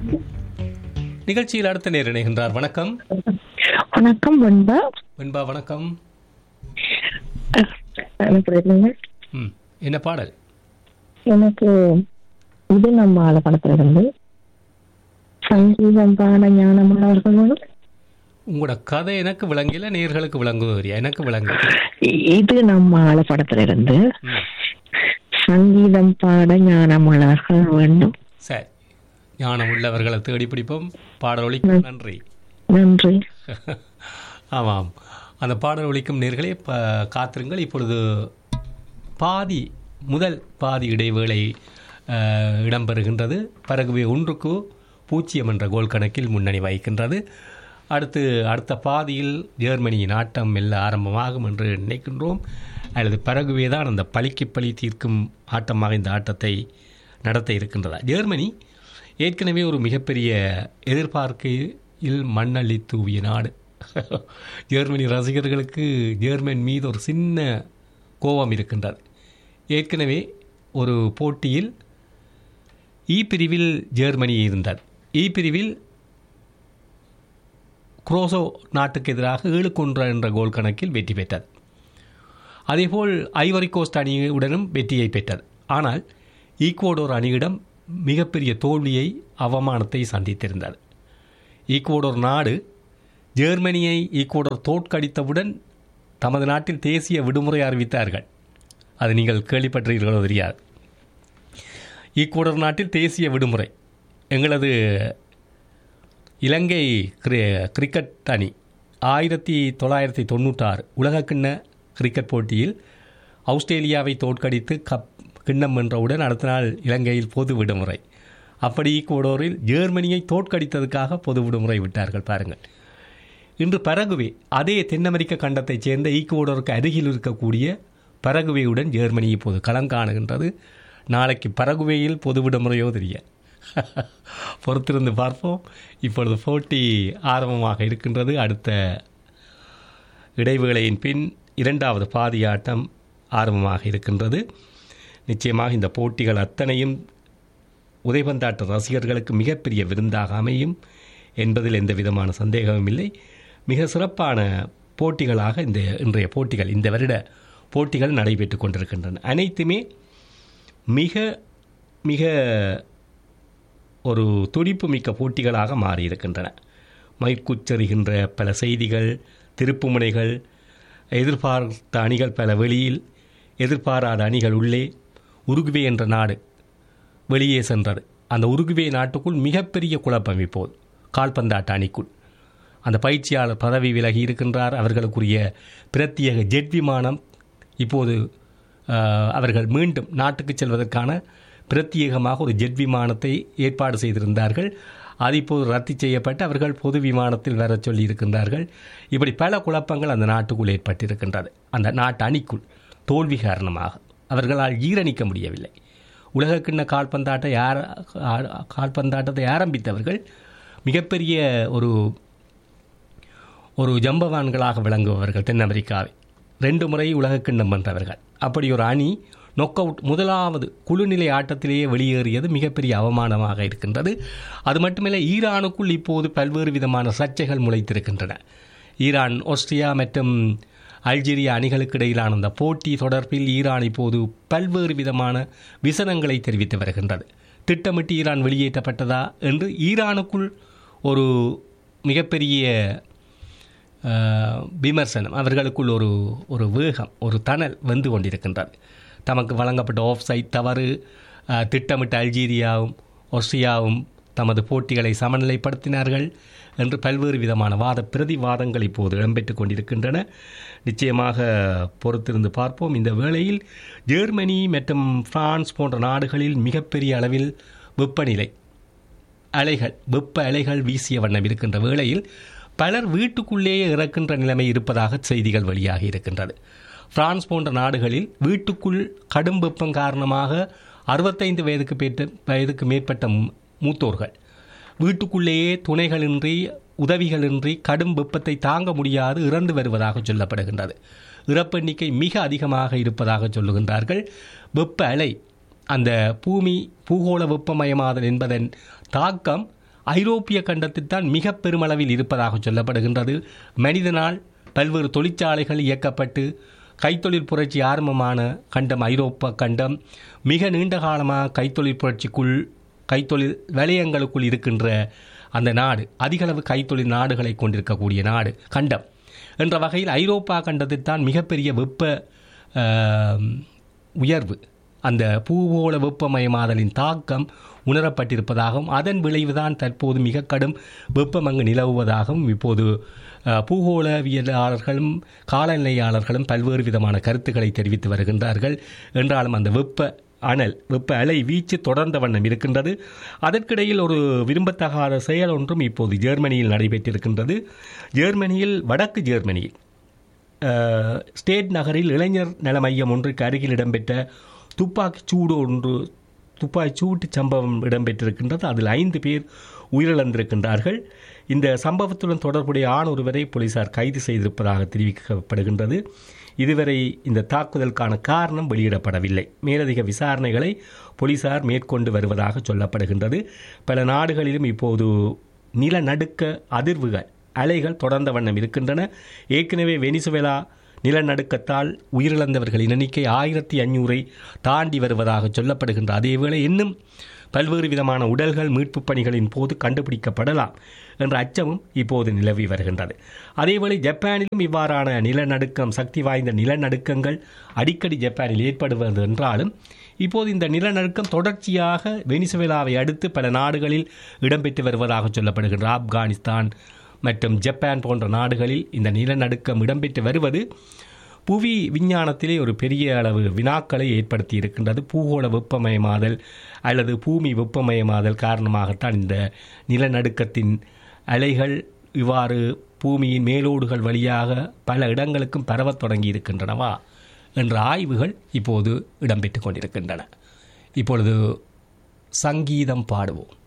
நிகழ்ச்சியில் அடுத்த நேர் இணைகின்றார் வணக்கம் வணக்கம் வெண்பா வெண்பா வணக்கம் எனக்கு இருங்க. ம் என்ன பாடல் எனக்கு இது நம்ம ஆள படத்துல இருந்து சங்கீதம் பாட ஞானமுள்ளவர்களோடு உங்களோட கதை எனக்கு விளங்கல நேர்களுக்கு விளங்குவரியா எனக்கு விளங்கு இ- இது நம்ம ஆள படத்துல இருந்து ம் சங்கீதம் பாட ஞானமுள்ளவர்கள் வேண்டும் சரி ஞானம் உள்ளவர்களை தேடி பிடிப்போம் பாடல் ஒலிக்கும் நன்றி நன்றி ஆமாம் அந்த பாடல் ஒலிக்கும் நேர்களே ப காத்திருங்கள் இப்பொழுது பாதி முதல் பாதி இடைவேளை அஹ், இடம்பெறுகின்றது பரகுவே ஒன்றுக்கு பூஜ்ஜியம் என்ற கோல் கணக்கில் முன்னணி வகிக்கின்றது அடுத்து அடுத்த பாதியில் ஜெர்மனியின் ஆட்டம் மெல்ல ஆரம்பமாகும் என்று நினைக்கின்றோம் அல்லது பரகுவே தான் அந்த பழிக்கு பழி தீர்க்கும் ஆட்டமாக இந்த ஆட்டத்தை நடத்த இருக்கின்றதா ஜெர்மனி ஏற்கனவே ஒரு மிகப்பெரிய எதிர்பார்க்கையில் மண்ணள்ளி தூவிய நாடு ஜெர்மனி ரசிகர்களுக்கு ஜெர்மன் மீது ஒரு சின்ன கோபம் இருக்கின்றது ஏற்கனவே ஒரு போட்டியில் இ பிரிவில் ஜெர்மனி இருந்தது இ பிரிவில் குரோசோ நாட்டுக்கு எதிராக ஏழுக்கு ஒன்று என்ற கோல் கணக்கில் வெற்றி பெற்றது அதேபோல் ஐவரி கோஸ்ட் அணியுடனும் வெற்றியை பெற்றது ஆனால் ஈக்குவடோர் அணியிடம் மிகப்பெரிய தோல்வியை அவமானத்தை சந்தித்திருந்தது ஈக்குவடோர் நாடு ஜெர்மனியை ஈக்குவடோர் தோற்கடித்தவுடன் தமது நாட்டில் தேசிய விடுமுறை அறிவித்தார்கள் அது நீங்கள் கேள்விப்பட்டீர்களோ தெரியாது ஈக்குவடோர் நாட்டில் தேசிய விடுமுறை எங்களது இலங்கை கிரி கிரிக்கெட் அணி ஆயிரத்தி தொள்ளாயிரத்தி தொண்ணூற்றாறு உலகக்கிண்ண கிரிக்கெட் போட்டியில் ஆஸ்திரேலியாவை தோற்கடித்து கப் கிண்ணம் வென்றவுடன் அடுத்த நாள் இலங்கையில் பொது விடுமுறை அப்படி ஈக்குவடோரில் ஜெர்மனியை தோற்கடித்ததுக்காக பொது விடுமுறை விட்டார்கள் பாருங்கள் இன்று பரகுவே அதே தென் அமெரிக்க கண்டத்தைச் சேர்ந்த ஈக்குவடோருக்கு அருகில் இருக்கக்கூடிய பரகுவேயுடன் ஜெர்மனி இப்போது களங்காணுகின்றது நாளைக்கு பரகுவேயில் பொது விடுமுறையோ தெரிய பொறுத்திருந்து பார்ப்போம் இப்பொழுது போட்டி ஆரம்பமாக இருக்கின்றது அடுத்த இடைவேளையின் பின் இரண்டாவது பாதி ஆட்டம் ஆரம்பமாக இருக்கின்றது நிச்சயமாக இந்த போட்டிகள் அத்தனையும் உதைபந்தாட்ட ரசிகர்களுக்கு மிகப்பெரிய விருந்தாக அமையும் என்பதில் எந்த விதமான சந்தேகமும் இல்லை மிக சிறப்பான போட்டிகளாக இந்த இன்றைய போட்டிகள் இந்த வருட போட்டிகள் நடைபெற்று கொண்டிருக்கின்றன அனைத்துமே மிக மிக ஒரு துடிப்பு மிக்க போட்டிகளாக மாறியிருக்கின்றன மயிர்குச்சரிகின்ற பல செய்திகள் திருப்புமுனைகள் எதிர்பார்த்த அணிகள் பல வெளியில் எதிர்பாராத அணிகள் உள்ளே உருகுவே என்ற நாடு வெளியே சென்றது அந்த உருகுவே நாட்டுக்குள் மிகப்பெரிய குழப்பம் இப்போது கால்பந்தாட்ட அணிக்குள் அந்த பயிற்சியாளர் பதவி விலகி இருக்கின்றார் அவர்களுக்குரிய பிரத்யேக ஜெட் விமானம் இப்போது ஆஹ், அவர்கள் மீண்டும் நாட்டுக்கு செல்வதற்கான பிரத்யேகமாக ஒரு ஜெட் விமானத்தை ஏற்பாடு செய்திருந்தார்கள் அது இப்போது ரத்து செய்யப்பட்டு அவர்கள் பொது விமானத்தில் வரச் சொல்லி இருக்கின்றார்கள் இப்படி பல குழப்பங்கள் அந்த நாட்டுக்குள் ஏற்பட்டிருக்கின்றது அந்த நாட்டு அணிக்குள் தோல்வி காரணமாக அவர்களால் ஈரணிக்க முடியவில்லை உலகக்கிண்ண கால்பந்தாட்ட யார் ஆ- கால்பந்தாட்டத்தை ஆரம்பித்தவர்கள் மிகப்பெரிய ஒரு ஒரு ஜம்பவான்களாக விளங்குபவர்கள் தென் அமெரிக்காவை ரெண்டு முறை உலகக்கிண்ணம் வென்றவர்கள் அப்படி ஒரு அணி நொக் அவுட் முதலாவது குழுநிலை ஆட்டத்திலேயே வெளியேறியது மிகப்பெரிய அவமானமாக இருக்கின்றது அது மட்டுமில்லை ஈரானுக்குள் இப்போது பல்வேறு விதமான சர்ச்சைகள் முளைத்திருக்கின்றன ஈரான் ஆஸ்திரியா மற்றும் அல்ஜீரியா அணிகளுக்கு இடையிலான அந்த போட்டி தொடர்பில் ஈரான் இப்போது பல்வேறு விதமான விசனங்களை தெரிவித்து வருகின்றது திட்டமிட்டு ஈரான் வெளியேற்றப்பட்டதா என்று ஈரானுக்குள் ஒரு மிகப்பெரிய அஹ், விமர்சனம் அவர்களுக்குள் ஒரு ஒரு வேகம் ஒரு தணல் வந்து கொண்டிருக்கின்றது தமக்கு வழங்கப்பட்ட ஆஃப் சைட் தவறு அஹ், திட்டமிட்ட அல்ஜீரியாவும் ஆஸ்திரியாவும் தமது போட்டிகளை சமநிலைப்படுத்தினார்கள் என்று பல்வேறு விதமான வாத பிரதிவாதங்கள் இப்போது இடம்பெற்றுக் கொண்டிருக்கின்றன நிச்சயமாக பொறுத்திருந்து பார்ப்போம் இந்த வேளையில் ஜெர்மனி மற்றும் பிரான்ஸ் போன்ற நாடுகளில் மிகப்பெரிய அளவில் வெப்பநிலை அலைகள் வெப்ப அலைகள் வீசிய வண்ணம் இருக்கின்ற வேளையில் பலர் வீட்டுக்குள்ளேயே இறக்கின்ற நிலைமை இருப்பதாக செய்திகள் வெளியாகி இருக்கின்றது பிரான்ஸ் போன்ற நாடுகளில் வீட்டுக்குள் கடும் வெப்பம் காரணமாக அறுபத்தைந்து வயதுக்கு பேட்ட வயதுக்கு மேற்பட்ட மூ- மூத்தோர்கள் வீட்டுக்குள்ளேயே துணைகளின்றி உதவிகளின்றி கடும் வெப்பத்தை தாங்க முடியாது இறந்து வருவதாக சொல்லப்படுகின்றது இறப்பு எண்ணிக்கை மிக அதிகமாக இருப்பதாக சொல்லுகின்றார்கள் வெப்ப அலை அந்த பூமி பூகோள வெப்பமயமாதல் என்பதன் தாக்கம் ஐரோப்பிய கண்டத்தில் தான் மிக பெருமளவில் இருப்பதாக சொல்லப்படுகின்றது மனிதனால் பல்வேறு தொழிற்சாலைகள் இயக்கப்பட்டு கைத்தொழில் புரட்சி ஆரம்பமான கண்டம் ஐரோப்பா கண்டம் மிக நீண்ட காலமாக கைத்தொழில் புரட்சிக்குள் கைத்தொழில் வலயங்களுக்குள் இருக்கின்ற அந்த நாடு அதிகளவு கைத்தொழில் நாடுகளை கொண்டிருக்கக்கூடிய நாடு கண்டம் என்ற வகையில் ஐரோப்பா கண்டத்தில் தான் மிகப்பெரிய வெப்ப ஆம், உயர்வு அந்த பூகோள வெப்பமயமாதலின் தாக்கம் உணரப்பட்டிருப்பதாகவும் அதன் விளைவுதான் தற்போது மிக கடும் வெப்பம் அங்கு நிலவுவதாகவும் இப்போது அஹ், பூகோளவியலாளர்களும் காலநிலையாளர்களும் பல்வேறு விதமான கருத்துக்களை தெரிவித்து வருகின்றார்கள் என்றாலும் அந்த வெப்ப அனல் வெப்ப அலை வீச்சு தொடர்ந்த வண்ணம் இருக்கின்றது அதற்கிடையில் ஒரு விரும்பத்தகாத செயல் ஒன்றும் இப்போது ஜெர்மனியில் நடைபெற்றிருக்கின்றது ஜெர்மனியில் வடக்கு ஜெர்மனியில் அஹ், ஸ்டேட் நகரில் இளைஞர் நல மையம் ஒன்றுக்கு அருகில் இடம்பெற்ற துப்பாக்கிச் சூடு ஒன்று துப்பாக்கிச் சூட்டு சம்பவம் இடம்பெற்றிருக்கின்றது அதில் ஐந்து பேர் உயிரிழந்திருக்கின்றார்கள் இந்த சம்பவத்துடன் தொடர்புடைய ஆண் ஒருவரை போலீசார் கைது செய்திருப்பதாக தெரிவிக்கப்படுகின்றது இதுவரை இந்த தாக்குதலுக்கான காரணம் வெளியிடப்படவில்லை மேலதிக விசாரணைகளை போலீசார் மேற்கொண்டு வருவதாக சொல்லப்படுகின்றது பல நாடுகளிலும் இப்போது நிலநடுக்க அதிர்வுகள் அலைகள் தொடர்ந்த வண்ணம் இருக்கின்றன ஏற்கனவே வெனிசுவேலா நிலநடுக்கத்தால் உயிரிழந்தவர்களின் எண்ணிக்கை ஆயிரத்தி அஞ்சூறை தாண்டி வருவதாக சொல்லப்படுகின்ற அதேவேளை இன்னும் பல்வேறு விதமான உடல்கள் மீட்புப் பணிகளின் போது கண்டுபிடிக்கப்படலாம் என்ற அச்சமும் இப்போது நிலவி வருகின்றது அதேவேளை ஜப்பானிலும் இவ்வாறான நிலநடுக்கம் சக்தி வாய்ந்த நிலநடுக்கங்கள் அடிக்கடி ஜப்பானில் ஏற்படுவது என்றாலும் இப்போது இந்த நிலநடுக்கம் தொடர்ச்சியாக வெனிசுவேலாவை அடுத்து பல நாடுகளில் இடம்பெற்று வருவதாக சொல்லப்படுகின்ற ஆப்கானிஸ்தான் மற்றும் ஜப்பான் போன்ற நாடுகளில் இந்த நிலநடுக்கம் இடம்பெற்று வருவது புவி விஞ்ஞானத்திலே ஒரு பெரிய அளவு வினாக்களை ஏற்படுத்தி இருக்கின்றது பூகோள வெப்பமயமாதல் அல்லது பூமி வெப்பமயமாதல் காரணமாகத்தான் இந்த நிலநடுக்கத்தின் அலைகள் இவ்வாறு பூமியின் மேலோடுகள் வழியாக பல இடங்களுக்கும் பரவத் தொடங்கி இருக்கின்றனவா என்ற ஆய்வுகள் இப்போது இடம்பெற்று கொண்டிருக்கின்றன இப்பொழுது சங்கீதம் பாடுவோம்